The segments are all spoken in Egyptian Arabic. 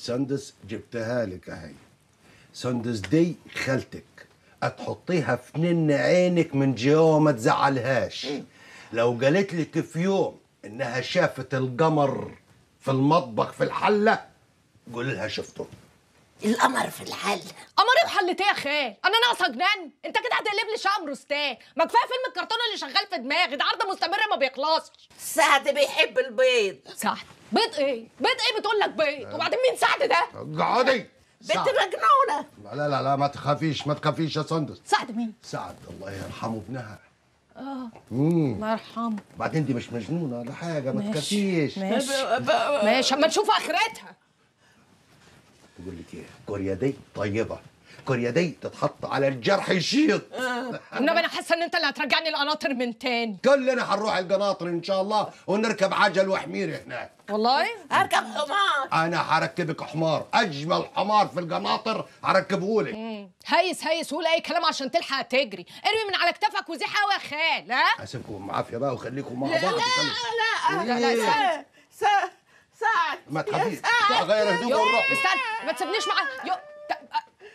سندس جبتها لك اهي سندس دي خالتك هتحطيها في نن عينك من جوا ما تزعلهاش لو قالت لك في يوم انها شافت القمر في المطبخ في الحله قول لها شفته القمر في الحل قمري وحلت ايه يا خال انا ناقصه جنان انت كده هتقلب لي شقه مرستان ما كفايه فيلم الكرتون اللي شغال في دماغي ده عرض مستمر ما بيخلصش سعد بيحب البيض سعد بيض ايه بيض ايه بتقول لك بيض وبعدين مين سعد ده اقعدي بنت سعد. مجنونه لا لا لا ما تخافيش ما تخافيش يا سندس سعد مين سعد الله يرحمه ابنها الله يرحمه بعدين دي مش مجنونه ولا حاجه ما ماشي. تخافيش ماشي ماشي اما نشوف اخرتها بقول لك ايه كوريا دي طيبه كوريا دي تتحط على الجرح يشيط انما انا حاسه ان انت اللي هترجعني القناطر من تاني كلنا هنروح القناطر ان شاء الله ونركب عجل وحمير هناك والله اركب حمار انا هركبك حمار اجمل حمار في القناطر هركبه لك هيس هيس قول اي كلام عشان تلحق تجري ارمي من على كتفك وزيح قوي يا خال ها اسيبكم بعافيه بقى وخليكم مع بعض لا لا لا إيه؟ استنى سعد سعد ما تخافيش يا سعد. غير هدومي يو ونروح استنى ما تسيبنيش مع يو ت-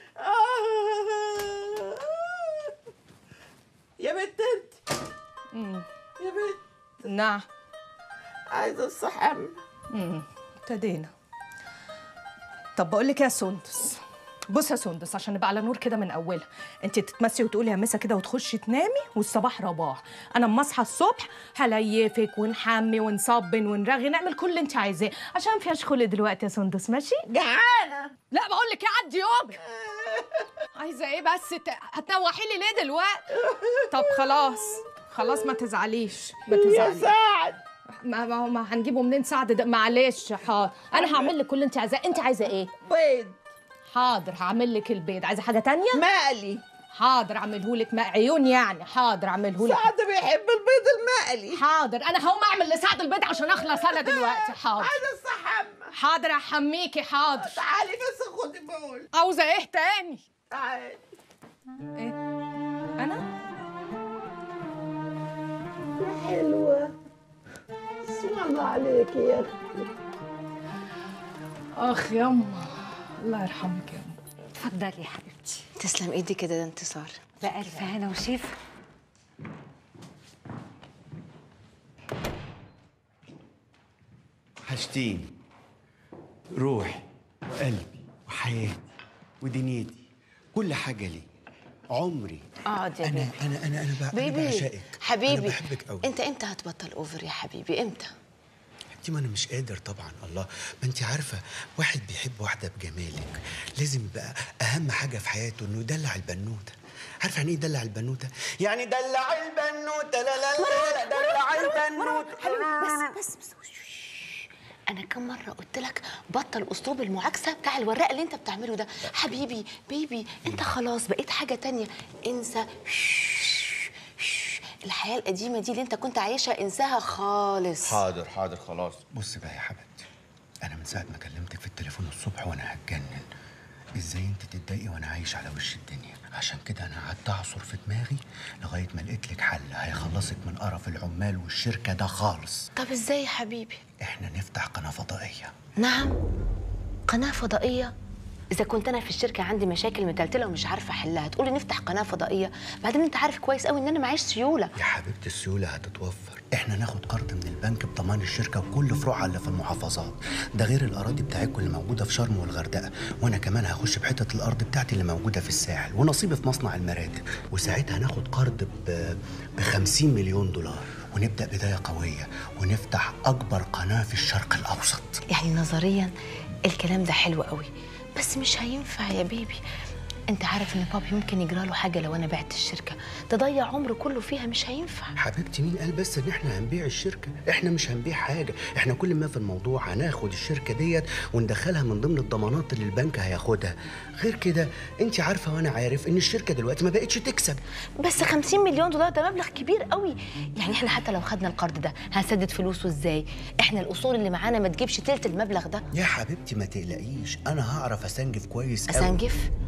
يا بنت انت يا بنت نعم عايزه الصحن ابتدينا طب بقول لك يا سندس بص يا سندس عشان نبقى على نور كده من اولها انت تتمسي وتقولي يا مسا كده وتخشي تنامي والصباح رباح انا اما اصحى الصبح هليفك ونحمي ونصبن ونرغي نعمل كل اللي انت عايزاه عشان فيهاش خلق دلوقتي يا سندس ماشي جعانه لا بقول لك ايه عدي يومك عايزه ايه بس ت... هتنوحي لي ليه دلوقتي طب خلاص خلاص ما تزعليش ما يا تزعليش سعد ما ما هو ما هنجيبه منين سعد ده معلش حاضر انا هعمل لك كل اللي انت عايزاه انت عايزه ايه بيض حاضر هعمل لك البيض عايزه حاجه تانية مقلي حاضر اعمله لك عيون يعني حاضر اعمله لك سعد بيحب البيض المقلي حاضر انا هقوم اعمل لسعد البيض عشان اخلص انا دلوقتي حاضر عايزه الصحن حاضر احميكي حاضر تعالي بس خدي بول عاوزه ايه تاني تعالي ايه انا يا حلوه اسم الله عليك يا اختي اخ يما الله يرحمك يا اتفضلي يا حبيبتي تسلم ايدي كده ده انتصار بألف هنا وشفا وحشتيني روحي وقلبي وحياتي ودنيتي كل حاجة لي عمري اقعد يا أنا بيبي أنا أنا أنا, بع- أنا بيبي بعشقك حبيبي أنا بحبك قوي انت امتى هتبطل اوفر يا حبيبي امتى انت ما أنا مش قادر طبعا الله ما أنت عارفة واحد بيحب واحدة بجمالك لازم يبقى أهم حاجة في حياته إنه يدلع البنوتة عارفة يعني إيه يدلع البنوتة؟ يعني دلع البنوتة لا لا لا, لا دلع البنوتة بس بس بس انا كم مره قلت لك بطل اسلوب المعاكسه بتاع الوراق اللي انت بتعمله ده حبيبي بيبي انت خلاص بقيت حاجه تانية انسى شش، شش. الحياه القديمه دي اللي انت كنت عايشها انساها خالص حاضر حاضر خلاص بص بقى يا حبيبتي انا من ساعه ما كلمتك في التليفون الصبح وانا هتجنن ازاي انت تتضايقي وانا عايش على وش الدنيا عشان كده انا قعدت اعصر في دماغي لغايه ما لقيت لك حل هيخلصك من قرف العمال والشركه ده خالص طب ازاي يا حبيبي احنا نفتح قناه فضائيه نعم قناة فضائية إذا كنت أنا في الشركة عندي مشاكل متلتلة ومش عارفة أحلها تقولي نفتح قناة فضائية بعدين أنت عارف كويس قوي إن أنا معيش سيولة يا حبيبتي السيوله هتتوفر احنا ناخد قرض من البنك بضمان الشركه وكل فروعها اللي في المحافظات ده غير الاراضي بتاعتكم اللي موجوده في شرم والغردقه وانا كمان هخش بحته الارض بتاعتي اللي موجوده في الساحل ونصيبي في مصنع المراتب وساعتها ناخد قرض ب ب 50 مليون دولار ونبدا بدايه قويه ونفتح اكبر قناه في الشرق الاوسط يعني نظريا الكلام ده حلو قوي بس مش هينفع يا بيبي أنت عارف إن بابي ممكن يجرى له حاجة لو أنا بعت الشركة تضيع عمره كله فيها مش هينفع حبيبتي مين قال بس ان احنا هنبيع الشركه احنا مش هنبيع حاجه احنا كل ما في الموضوع هناخد الشركه ديت وندخلها من ضمن الضمانات اللي البنك هياخدها غير كده انت عارفه وانا عارف ان الشركه دلوقتي ما بقتش تكسب بس 50 مليون دولار ده مبلغ كبير قوي يعني احنا حتى لو خدنا القرض ده هنسدد فلوسه ازاي احنا الاصول اللي معانا ما تجيبش تلت المبلغ ده يا حبيبتي ما تقلقيش انا هعرف اسنجف كويس قوي. اسنجف اه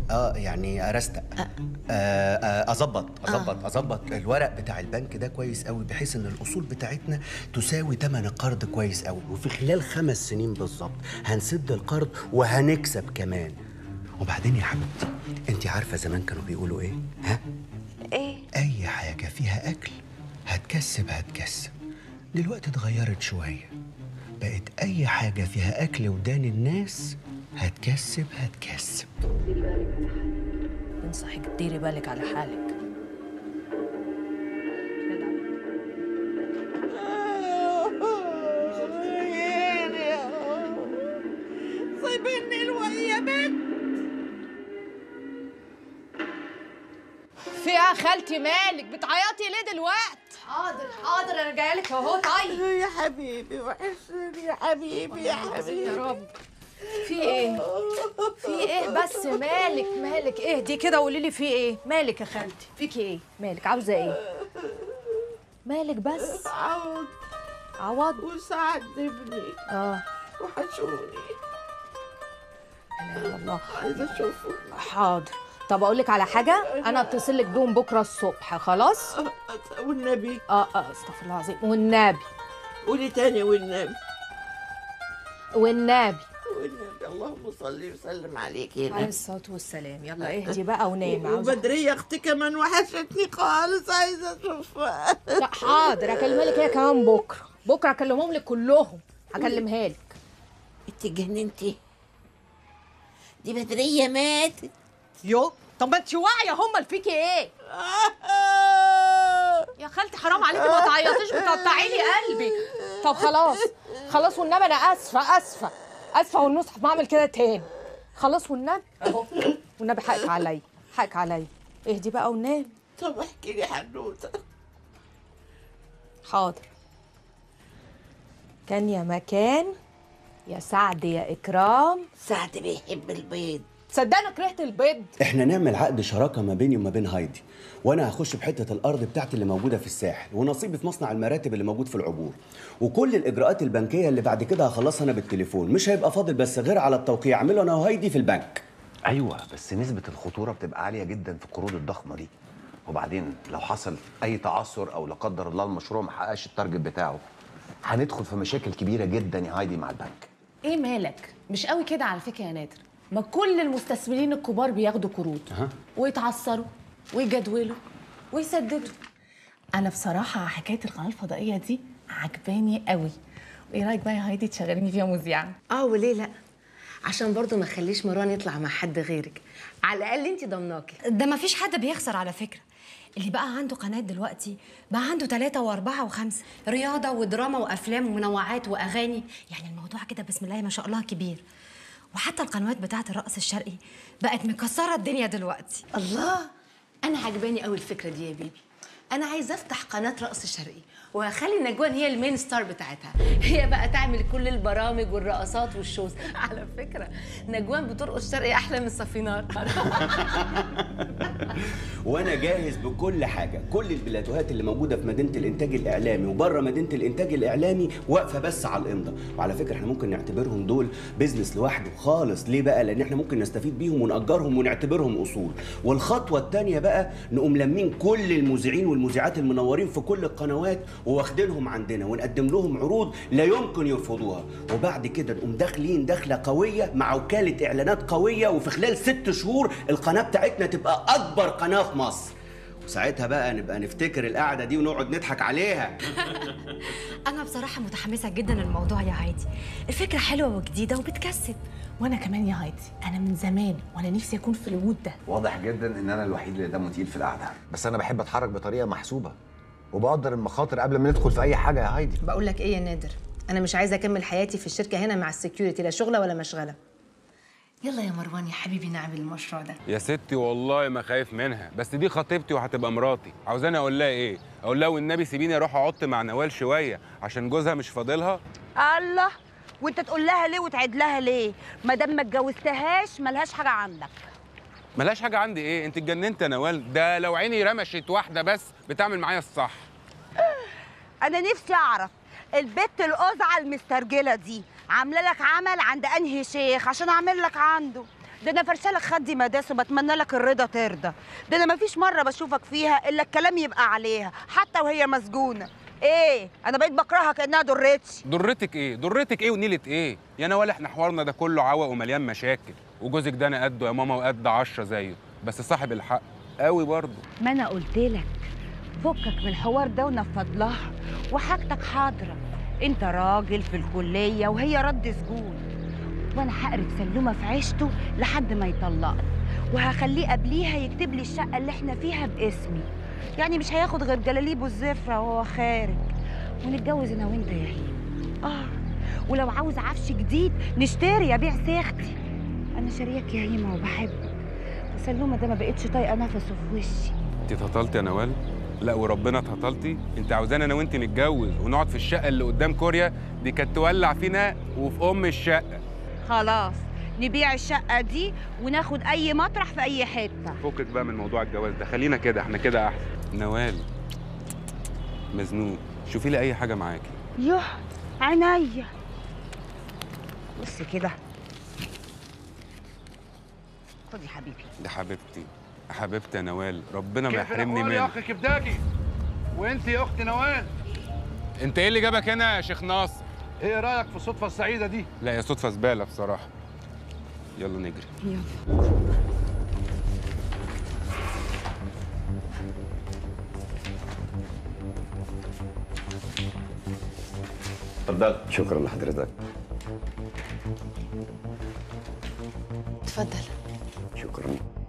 يعني ارستق آه، آه، اظبط اظبط اظبط الورق بتاع البنك ده كويس قوي بحيث ان الاصول بتاعتنا تساوي ثمن القرض كويس قوي وفي خلال خمس سنين بالظبط هنسد القرض وهنكسب كمان وبعدين يا حبيبتي انت عارفه زمان كانوا بيقولوا ايه ها ايه اي حاجه فيها اكل هتكسب هتكسب دلوقتي اتغيرت شويه بقت اي حاجه فيها اكل ودان الناس هتكسب هتكسب انصحك تديري بالك على حالك سيبني الوقت يا بنت في ايه يا خالتي مالك بتعيطي ليه دلوقتي حاضر حاضر انا جايه لك اهو طيب يا حبيبي وحشني يا حبيبي يا حبيبي يا رب في ايه في ايه بس مالك مالك اهدي كده وقولي لي في ايه مالك يا خالتي فيكي ايه مالك عاوزه ايه مالك بس عوض عوض وسعد ابني اه وحشوني لا إله إلا الله عايزه اشوفه حاضر طب اقول لك على حاجه انا اتصل لك بيهم بكره الصبح خلاص والنبي اه اه استغفر الله العظيم والنبي قولي تاني والنبي والنبي والنبي اللهم صل وسلم عليك يا عليه نبي الصلاه والسلام يلا اهدي بقى ونامي عاوزة- وبدرية اختي كمان وحشتني خالص عايزه اشوفها لا حاضر هكلمها لك هي كمان بكره بكره هكلمهم لك كلهم هكلمها لك انت جننتي دي بدرية ماتت يو طب ما انت واعيه هم فيكي ايه يا خالتي حرام عليكي ما تعيطيش بتقطعي لي قلبي طب خلاص خلاص والنبي انا اسفه اسفه اسفه والنصح ما اعمل كده تاني خلاص والنبي اهو والنبي حقك عليا حقك عليا اهدي بقى ونام طب احكي لي حنوته حاضر كان يا مكان يا سعد يا اكرام سعد بيحب البيض صدقني كرهت البيض احنا نعمل عقد شراكه ما بيني وما بين هايدي وانا هخش بحته الارض بتاعتي اللي موجوده في الساحل ونصيبي في مصنع المراتب اللي موجود في العبور وكل الاجراءات البنكيه اللي بعد كده هخلصها انا بالتليفون مش هيبقى فاضل بس غير على التوقيع اعمله انا وهايدي في البنك ايوه بس نسبه الخطوره بتبقى عاليه جدا في القروض الضخمه دي وبعدين لو حصل اي تعثر او لا قدر الله المشروع ما حققش التارجت بتاعه هندخل في مشاكل كبيره جدا يا هايدي مع البنك ايه مالك مش قوي كده على فكره يا نادر ما كل المستثمرين الكبار بياخدوا قروض ويتعثروا ويجدولوا ويسددوا انا بصراحه حكايه القناه الفضائيه دي عجباني قوي وايه رايك بقى يا هايدي تشغليني فيها مذيعه اه وليه لا عشان برضو ما خليش مروان يطلع مع حد غيرك على الاقل انت ضمناكي ده ما فيش حد بيخسر على فكرة اللي بقى عنده قناة دلوقتي بقى عنده ثلاثة وأربعة وخمسة رياضة ودراما وأفلام ومنوعات وأغاني يعني الموضوع كده بسم الله ما شاء الله كبير وحتى القنوات بتاعة الرقص الشرقي بقت مكسرة الدنيا دلوقتي الله انا عجباني قوي الفكره دي يا بيبي انا عايزه افتح قناه رقص شرقي وهخلي نجوان هي المين ستار بتاعتها هي بقى تعمل كل البرامج والرقصات والشوز على فكره نجوان بترقص شرقي احلى من صفينار وانا جاهز بكل حاجه كل البلاتوهات اللي موجوده في مدينه الانتاج الاعلامي وبره مدينه الانتاج الاعلامي واقفه بس على الامضه وعلى فكره احنا ممكن نعتبرهم دول بيزنس لوحده خالص ليه بقى لان احنا ممكن نستفيد بيهم ونأجرهم ونعتبرهم اصول والخطوه الثانيه بقى نقوم لمين كل المذيعين والمذيعات المنورين في كل القنوات وواخدينهم عندنا ونقدم لهم عروض لا يمكن يرفضوها وبعد كده نقوم داخلين دخله قويه مع وكاله اعلانات قويه وفي خلال ست شهور القناه بتاعتنا تبقى اكبر قناه في مصر وساعتها بقى نبقى نفتكر القعده دي ونقعد نضحك عليها أنا بصراحة متحمسة جدا للموضوع يا عادي الفكرة حلوة وجديدة وبتكسب وانا كمان يا هايدي انا من زمان وانا نفسي اكون في الوجود ده واضح جدا ان انا الوحيد اللي دمه تقيل في القعده بس انا بحب اتحرك بطريقه محسوبه وبقدر المخاطر قبل ما ندخل في اي حاجه يا هايدي بقول لك ايه يا نادر انا مش عايزه اكمل حياتي في الشركه هنا مع السكيورتي لا شغله ولا مشغله يلا يا مروان يا حبيبي نعمل المشروع ده يا ستي والله ما خايف منها بس دي خطيبتي وهتبقى مراتي عاوزاني اقول لها ايه اقول لها والنبي سيبيني اروح اقعد مع نوال شويه عشان جوزها مش فاضلها الله وانت تقول لها ليه وتعيد لها ليه ما دام ما اتجوزتهاش ملهاش حاجه عندك ملهاش حاجه عندي ايه انت اتجننت يا نوال ده لو عيني رمشت واحده بس بتعمل معايا الصح انا نفسي اعرف البت القزعه المسترجله دي عامله لك عمل عند انهي شيخ عشان اعمل لك عنده ده انا فرشالك خدي مداس وبتمنى لك الرضا ترضى ده انا مفيش مره بشوفك فيها الا الكلام يبقى عليها حتى وهي مسجونه ايه انا بقيت بكرهها كانها ضرتش ضرتك ايه ضرتك ايه ونيله ايه يا نوال احنا حوارنا ده كله عوق ومليان مشاكل وجوزك ده انا قده يا ماما وقد عشرة زيه بس صاحب الحق قوي برضه ما انا قلت لك فكك من الحوار ده ونفض لها وحاجتك حاضره انت راجل في الكليه وهي رد سجون وانا هقرب سلومه في عيشته لحد ما يطلقني وهخليه قبليها يكتب لي الشقه اللي احنا فيها باسمي يعني مش هياخد غير جلاليبه الزفره وهو خارج ونتجوز انا وانت يا هيم اه ولو عاوز عفش جديد نشتري ابيع سيختي انا شارياك يا هيمه وبحبك وسلومه ده ما بقتش طايقه نفسه في وشي انت اتهطلتي يا نوال لا وربنا اتهطلتي انت عاوزانا انا وانت نتجوز ونقعد في الشقه اللي قدام كوريا دي كانت تولع فينا وفي ام الشقه خلاص نبيع الشقة دي وناخد أي مطرح في أي حتة فكك بقى من موضوع الجواز ده خلينا كده احنا كده احسن نوال مزنوق شوفي لي اي حاجه معاكي يوه عينيا بص كده خد يا حبيبي ده حبيبتي حبيبتي يا نوال ربنا ما كيف يحرمني الأخبار يا منك اخي كبداجي وانت يا اختي نوال انت ايه اللي جابك هنا يا شيخ ناصر ايه رايك في الصدفه السعيده دي لا يا صدفه زباله بصراحه يلا نجري يلا اتفضل شكرا لحضرتك اتفضل شكرا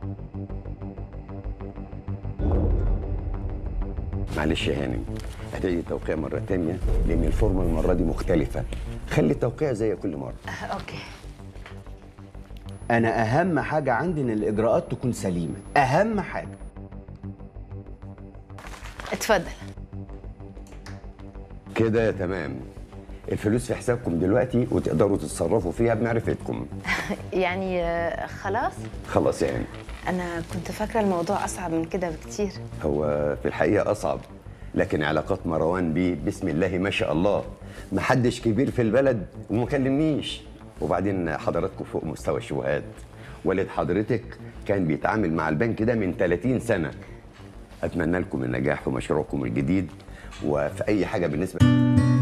معلش يا هانم هتعيدي التوقيع مرة تانية لأن الفورمة المرة دي مختلفة خلي التوقيع زي كل مرة اوكي انا اهم حاجه عندي ان الاجراءات تكون سليمه اهم حاجه اتفضل كده تمام الفلوس في حسابكم دلوقتي وتقدروا تتصرفوا فيها بمعرفتكم يعني آه، خلاص خلاص يعني انا كنت فاكره الموضوع اصعب من كده بكتير هو في الحقيقة أصعب لكن علاقات مروان بيه بسم الله ما شاء الله محدش كبير في البلد وما كلمنيش وبعدين حضراتكم فوق مستوى الشبهات والد حضرتك كان بيتعامل مع البنك ده من 30 سنة أتمنى لكم النجاح في مشروعكم الجديد وفي أي حاجة بالنسبة